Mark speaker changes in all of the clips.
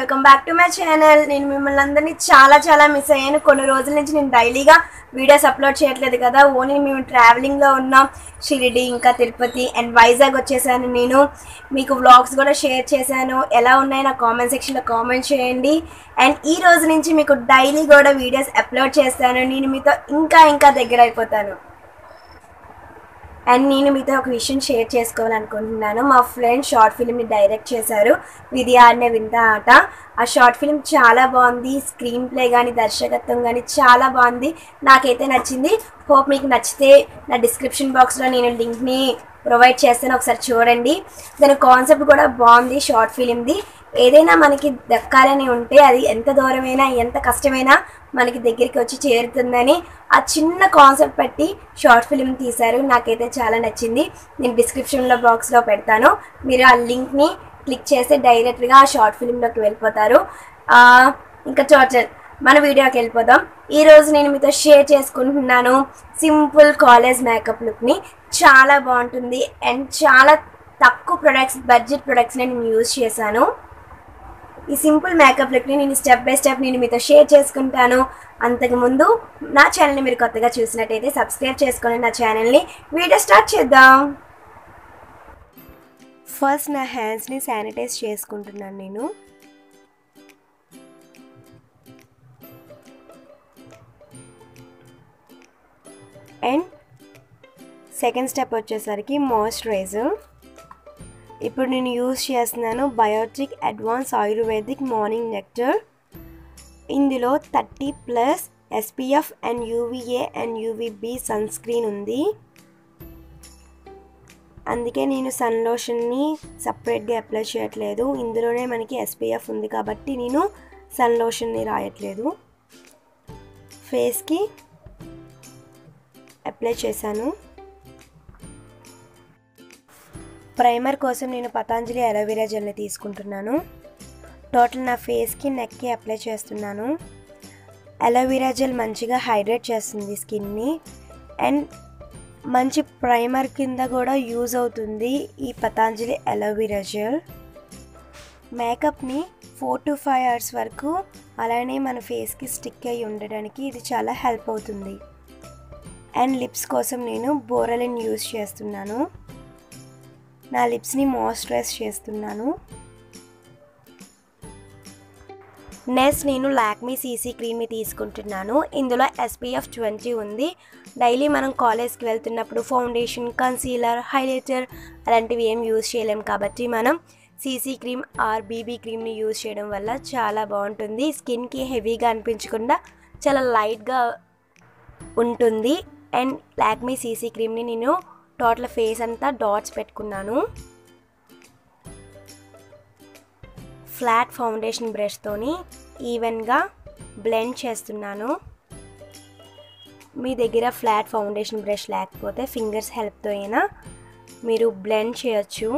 Speaker 1: welcome back to my channel నేను మిమ్మల్ని అందరినీ చాలా చాలా మిస్ అయ్యాను కొన్ని రోజుల నుంచి నేను డైలీగా వీడియోస్ అప్లోడ్ చేయట్లేదు కదా ఓన్లీ మేము ట్రావెలింగ్లో ఉన్నాం షిరిడి ఇంకా తిరుపతి అండ్ వైజాగ్ వచ్చేసాను నేను మీకు వ్లాగ్స్ కూడా షేర్ చేశాను ఎలా ఉన్నాయి నా కామెంట్ సెక్షన్లో కామెంట్ చేయండి అండ్ ఈ రోజు నుంచి మీకు డైలీ కూడా వీడియోస్ అప్లోడ్ చేస్తాను నేను మీతో ఇంకా ఇంకా దగ్గర అయిపోతాను అండ్ నేను మీతో ఒక విషయం షేర్ చేసుకోవాలనుకుంటున్నాను మా ఫ్రెండ్ షార్ట్ ఫిల్మ్ని డైరెక్ట్ చేశారు విధి ఆడిన వింత ఆట ఆ షార్ట్ ఫిల్మ్ చాలా బాగుంది స్క్రీన్ ప్లే కానీ దర్శకత్వం కానీ చాలా బాగుంది నాకైతే నచ్చింది హోప్ మీకు నచ్చితే నా డిస్క్రిప్షన్ బాక్స్లో నేను లింక్ని ప్రొవైడ్ చేస్తాను ఒకసారి చూడండి దాని కాన్సెప్ట్ కూడా బాగుంది షార్ట్ ఫిలింది ఏదైనా మనకి దక్కాలని ఉంటే అది ఎంత దూరమైనా ఎంత కష్టమైనా మనకి దగ్గరికి వచ్చి చేరుతుందని ఆ చిన్న కాన్సెప్ట్ బట్టి షార్ట్ ఫిలిం తీశారు నాకైతే చాలా నచ్చింది నేను డిస్క్రిప్షన్లో బాక్స్లో పెడతాను మీరు ఆ లింక్ని క్లిక్ చేస్తే డైరెక్ట్గా ఆ షార్ట్ ఫిలింలోకి వెళ్ళిపోతారు ఆ, ఇంకా టోటల్ మన వీడియోకి వెళ్ళిపోదాం ఈ రోజు నేను మీతో షేర్ చేసుకుంటున్నాను సింపుల్ కాలేజ్ మేకప్ లుక్ని చాలా బాగుంటుంది అండ్ చాలా తక్కువ ప్రొడక్ట్స్ బడ్జెట్ ప్రొడక్ట్స్ని నేను యూజ్ చేశాను ఈ సింపుల్ మేకప్ లుక్ని నేను స్టెప్ బై స్టెప్ నేను మీతో షేర్ చేసుకుంటాను అంతకుముందు నా ఛానల్ని మీరు కొత్తగా చూసినట్టయితే సబ్స్క్రైబ్ చేసుకొని నా ఛానల్ని వీడియో స్టార్ట్ చేద్దాం ఫస్ట్ నా హ్యాండ్స్ని శానిటైజ్ చేసుకుంటున్నాను నేను అండ్ సెకండ్ స్టెప్ వచ్చేసరికి మాయిశ్చరైజర్ ఇప్పుడు నేను యూజ్ చేస్తున్నాను Biotique advance ayurvedic morning nectar ఇందులో thirty plus SPF and UVA and UVB sunscreen ఉంది అందుకే నేను సన్ లోషన్ని సపరేట్గా అప్లై చేయట్లేదు ఇందులోనే మనకి ఎస్పీఎఫ్ ఉంది కాబట్టి నేను సన్ లోషన్ని రాయట్లేదు ఫేస్కి అప్లై చేశాను ప్రైమర్ కోసం నేను పతాంజలి అలోవెరా జెల్ని తీసుకుంటున్నాను టోటల్ నా ఫేస్కి నెక్కి అప్లై చేస్తున్నాను అలోవెరా జెల్ మంచిగా హైడ్రేట్ చేస్తుంది స్కిన్ని అండ్ మంచి ప్రైమర్ కింద కూడా యూజ్ అవుతుంది ఈ పతాంజలి అలోవెరా జెల్ మేకప్ని ఫోర్ టు ఫైవ్ అవర్స్ వరకు అలానే మన ఫేస్కి స్టిక్ అయి ఉండడానికి ఇది చాలా హెల్ప్ అవుతుంది అండ్ లిప్స్ కోసం నేను బోరలిన్ యూజ్ చేస్తున్నాను నా లిప్స్ని మాయిశ్చరైజ్ చేస్తున్నాను నెక్స్ట్ నేను లాక్మీ సీసీ క్రీమ్ని తీసుకుంటున్నాను ఇందులో ఎస్పీఎఫ్ ట్వంటీ ఉంది డైలీ మనం కాలేజ్కి వెళ్తున్నప్పుడు ఫౌండేషన్ కన్సీలర్ హైలైటర్ అలాంటివి ఏం యూజ్ చేయలేం కాబట్టి మనం సీసీ క్రీమ్ ఆర్ బీబీ క్రీమ్ని యూజ్ చేయడం వల్ల చాలా బాగుంటుంది స్కిన్కి హెవీగా అనిపించకుండా చాలా లైట్గా ఉంటుంది అండ్ లాక్మీ సీసీ క్రీమ్ని నేను టోటల్ ఫేస్ అంతా డాట్స్ పెట్టుకున్నాను ఫ్లాట్ ఫౌండేషన్ బ్రష్తోని ఈవెన్గా బ్లెండ్ చేస్తున్నాను మీ దగ్గర ఫ్లాట్ ఫౌండేషన్ బ్రష్ లేకపోతే ఫింగర్స్ హెల్ప్తో అయినా మీరు బ్లెండ్ చేయొచ్చు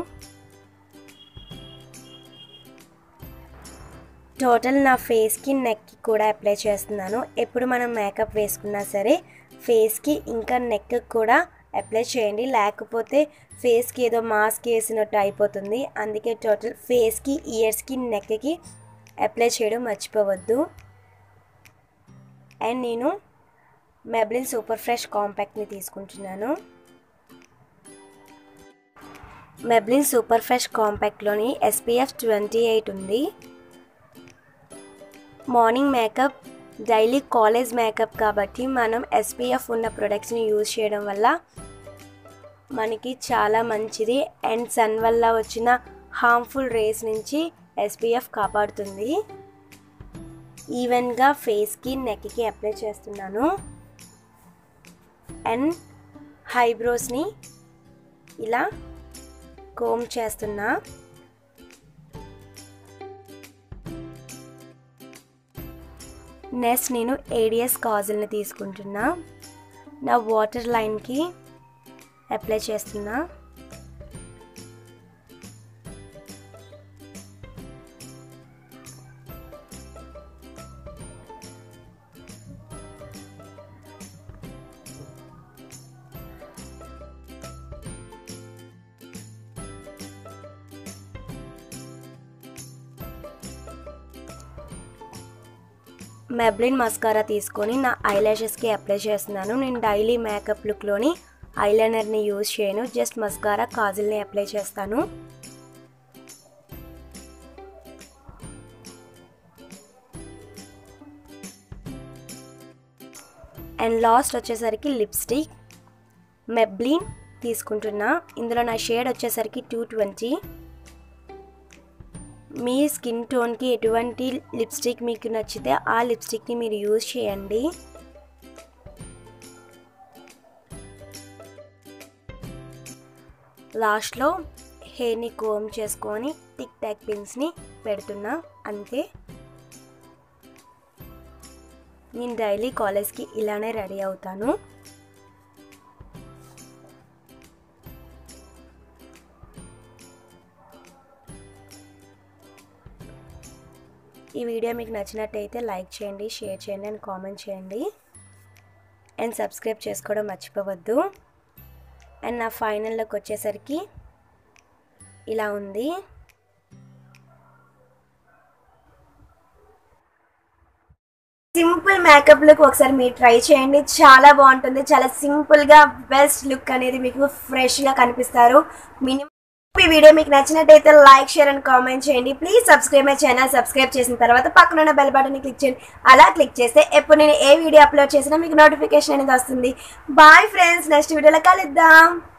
Speaker 1: టోటల్ నా ఫేస్కి నెక్కి కూడా అప్లై చేస్తున్నాను ఎప్పుడు మనం మేకప్ వేసుకున్నా సరే ఫేస్కి ఇంకా నెక్ కూడా అప్లై చేయండి లేకపోతే ఫేస్కి ఏదో మాస్క్ వేసినట్టు అయిపోతుంది అందుకే టోటల్ ఫేస్కి ఇయర్స్కి నెక్కి అప్లై చేయడం మర్చిపోవద్దు అండ్ నేను మెబ్లిన్ సూపర్ ఫ్రెష్ కాంపాక్ట్ని తీసుకుంటున్నాను మెబ్లిన్ సూపర్ ఫ్రెష్ కాంపాక్ట్లోని ఎస్పీఎఫ్ ట్వంటీ ఎయిట్ ఉంది morning makeup daily college makeup కాబట్టి మనం ఎస్పీఎఫ్ ఉన్న ప్రొడక్ట్స్ని యూజ్ చేయడం వల్ల మనకి చాలా మంచిది అండ్ సన్ వల్ల వచ్చిన హార్మ్ఫుల్ రేస్ నుంచి ఎస్పీఎఫ్ కాపాడుతుంది ఈవెన్గా ఫేస్కి నెక్కి అప్లై చేస్తున్నాను అండ్ హైబ్రోస్ని ఇలా కోమ్ చేస్తున్నా నెక్స్ట్ నేను ఏడిఎస్ కాజల్ని తీసుకుంటున్నా నా వాటర్ లైన్కి అప్లై చేస్తున్నా మెబ్లిన్ మస్కారా తీసుకొని నా ఐలాషెస్కి అప్లై చేస్తున్నాను నేను డైలీ మేకప్ లుక్లోని ఐలైనర్ని యూజ్ చేయను జస్ట్ మస్కారా కాజల్ని అప్లై చేస్తాను అండ్ లాస్ట్ వచ్చేసరికి లిప్స్టిక్ మెబ్లిన్ తీసుకుంటున్నా ఇందులో నా షేడ్ వచ్చేసరికి టూ ట్వంటీ మీ స్కిన్ టోన్కి ఎటువంటి లిప్స్టిక్ మీకు నచ్చితే ఆ లిప్స్టిక్ని మీరు యూజ్ చేయండి లాస్ట్లో హెయిర్ని కోమ్ చేసుకొని టిక్ టాక్ పిన్స్ని పెడుతున్నా అంతే నేను డైలీ కాలేజ్కి ఇలానే రెడీ అవుతాను ఈ వీడియో మీకు నచ్చినట్టయితే లైక్ చేయండి షేర్ చేయండి అండ్ కామెంట్ చేయండి అండ్ సబ్స్క్రైబ్ చేసుకోవడం మర్చిపోవద్దు అండ్ నా ఫైనల్ లుక్ వచ్చేసరికి ఇలా ఉంది సింపుల్ మేకప్ లుక్ ఒకసారి మీరు ట్రై చేయండి చాలా బాగుంటుంది చాలా సింపుల్గా బెస్ట్ లుక్ అనేది మీకు ఫ్రెష్గా కనిపిస్తారు మినిమం ఈ వీడియో మీకు నచ్చినట్టయితే లైక్ షేర్ అండ్ కామెంట్ చేయండి please subscribe my channel subscribe చేసిన తర్వాత పక్కన ఉన్న బెల్ బటన్ క్లిక్ చేయండి అలా క్లిక్ చేస్తే ఎప్పుడు నేను ఏ వీడియో అప్లోడ్ చేసినా మీకు నోటిఫికేషన్ అనేది వస్తుంది బాయ్ ఫ్రెండ్స్ నెక్స్ట్ వీడియోలో కలుద్దాం